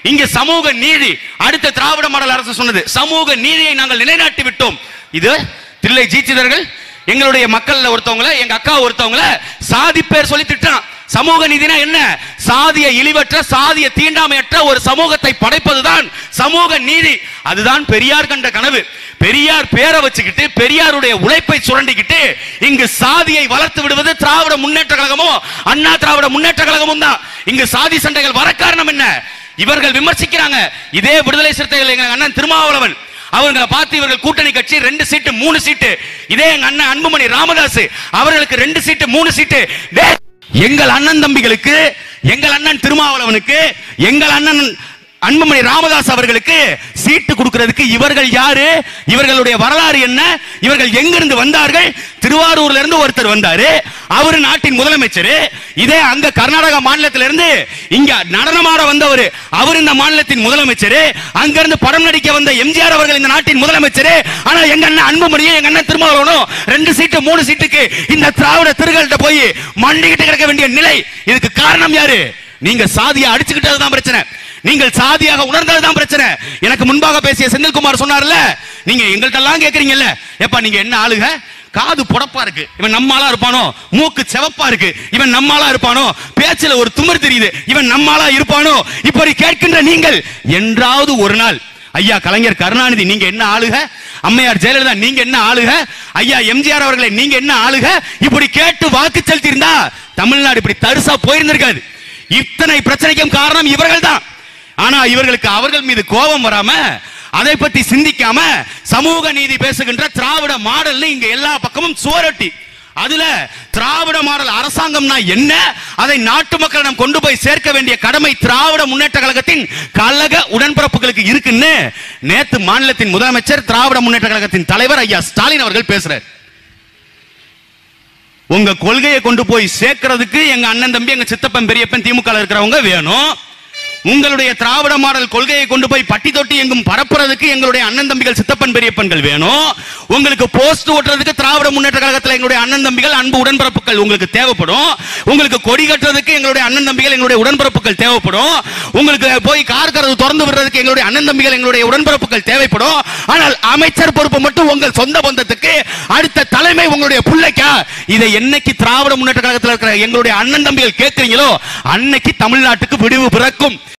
இங்க சமூக நீதி அடுத்த திராவிட மாடல் அரசு சொன்னது சமூக நீதியை நாங்கள் நிலைநாட்டி விட்டோம் இது தில்லை ஜீச்சிதர்கள் எங்களுடைய மக்கள்ல ஒருத்தவங்கள எங்க அக்கா ஒருத்தவங்கள சாதி பேர் சொல்லி திட்டான் சமூக நீதினா என்ன சாதிய இழிவற்ற சாதிய தீண்டாமையற்ற ஒரு சமூகத்தை படைப்பதுதான் சமூக நீதி அதுதான் பெரியார் கண்ட கனவு பெரியார் பேரை வச்சுக்கிட்டு பெரியாருடைய உழைப்பை சுரண்டிக்கிட்டு இங்கு சாதியை வளர்த்து விடுவது திராவிட முன்னேற்ற கழகமும் அண்ணா திராவிட முன்னேற்ற கழகமும் தான் இங்கு சாதி சண்டைகள் வர காரணம் என்ன இவர்கள் விமர்சிக்கிறாங்க இதே விடுதலை சிறுத்தைகள் எங்க அண்ணன் திருமாவளவன் அவர்களை பார்த்து இவர்கள் கூட்டணி கட்சி ரெண்டு சீட்டு மூணு சீட்டு இதே எங்க அண்ணன் அன்புமணி ராமதாஸ் அவர்களுக்கு ரெண்டு சீட்டு மூணு சீட்டு டேய், எங்கள் அண்ணன் தம்பிகளுக்கு எங்கள் அண்ணன் திருமாவளவனுக்கு எங்கள் அண்ணன் அன்புமணி ராமதாஸ் அவர்களுக்கு சீட்டு கொடுக்கிறதுக்கு இவர்கள் யாரு இவர்களுடைய வரலாறு என்ன இவர்கள் எங்கிருந்து வந்தார்கள் திருவாரூர்ல இருந்து ஒருத்தர் வந்தாரு அவரு நாட்டின் முதலமைச்சர் இதே அங்க கர்நாடகா மாநிலத்தில இருந்து இங்க நடனமாட வந்தவர் அவர் இந்த மாநிலத்தின் முதலமைச்சர் அங்க இருந்து படம் நடிக்க வந்த எம்ஜிஆர் அவர்கள் இந்த நாட்டின் முதலமைச்சர் ஆனா எங்க அண்ணன் அன்புமணியும் எங்க அண்ணன் திருமாவளவனும் ரெண்டு சீட்டு மூணு சீட்டுக்கு இந்த திராவிட திருகள்கிட்ட போய் மண்டிக்கிட்டு கிடக்க வேண்டிய நிலை இதுக்கு காரணம் யாரு நீங்க சாதியை அடிச்சுக்கிட்டது தான் பிரச்சனை நீங்கள் சாதியாக உணர்ந்ததுதான் பிரச்சனை எனக்கு முன்பாக பேசிய செந்தில்குமார் சொன்னார்ல நீங்க எங்கள்ட்ட எல்லாம் கேக்குறீங்கல்ல எப்பா நீங்க என்ன ஆளுக காது புடப்பா இருக்கு இவன் நம்மாளா இருப்பானோ மூக்கு செவப்பா இருக்கு இவன் நம்மாளா இருப்பானோ பேச்சுல ஒரு துமர் தெரியுது இவன் நம்மாளா இருப்பானோ இப்படி கேட்கின்ற நீங்கள் என்றாவது ஒரு நாள் ஐயா கலைஞர் கருணாநிதி நீங்க என்ன ஆளுக அம்மையார் ஜெயலலிதா நீங்க என்ன ஆளுக ஐயா எம்ஜிஆர் அவர்களை நீங்க என்ன ஆளுக இப்படி கேட்டு வாக்கு செலுத்தியிருந்தா தமிழ்நாடு இப்படி தரிசா போயிருந்திருக்காது இத்தனை பிரச்சனைக்கும் காரணம் இவர்கள் தான் ஆனா இவர்களுக்கு அவர்கள் மீது கோபம் வராம அதை பத்தி சிந்திக்காம சமூக நீதி பேசுகின்ற திராவிட மாடல் இங்க எல்லா பக்கமும் சுவரொட்டி அதுல திராவிட மாடல் அரசாங்கம்னா என்ன அதை நாட்டு மக்களிடம் கொண்டு போய் சேர்க்க வேண்டிய கடமை திராவிட முன்னேற்ற கழகத்தின் கழக உடன்பிறப்புகளுக்கு இருக்குன்னு நேத்து மாநிலத்தின் முதலமைச்சர் திராவிட முன்னேற்ற கழகத்தின் தலைவர் ஐயா ஸ்டாலின் அவர்கள் பேசுறார் உங்க கொள்கையை கொண்டு போய் சேர்க்கிறதுக்கு எங்க அண்ணன் தம்பி எங்க சித்தப்பன் பெரியப்பன் திமுக இருக்கிறவங்க வேணும் உங்களுடைய திராவிட மாடல் கொள்கையை கொண்டு போய் பட்டி தொட்டி எங்கும் பரப்புறதுக்கு எங்களுடைய அண்ணன் தம்பிகள் சித்தப்பன் பெரியப்பன்கள் வேணும் உங்களுக்கு போஸ்ட் ஓட்டுறதுக்கு திராவிட முன்னேற்ற கழகத்தில் எங்களுடைய அண்ணன் தம்பிகள் அன்பு உடன்பிறப்புகள் உங்களுக்கு தேவைப்படும் உங்களுக்கு கொடி கட்டுறதுக்கு எங்களுடைய அண்ணன் தம்பிகள் எங்களுடைய உடன்பிறப்புகள் தேவைப்படும் உங்களுக்கு போய் கார் கதவு திறந்து விடுறதுக்கு எங்களுடைய அண்ணன் தம்பிகள் எங்களுடைய உடன்பிறப்புகள் தேவைப்படும் ஆனால் அமைச்சர் பொறுப்பு மட்டும் உங்கள் சொந்த பந்தத்துக்கு அடுத்த தலைமை உங்களுடைய பிள்ளைக்கா இதை என்னைக்கு திராவிட முன்னேற்ற கழகத்தில் இருக்கிற எங்களுடைய அண்ணன் தம்பிகள் கேட்கிறீங்களோ அன்னைக்கு தமிழ்நாட்டுக்கு விடிவு பிறக்கும்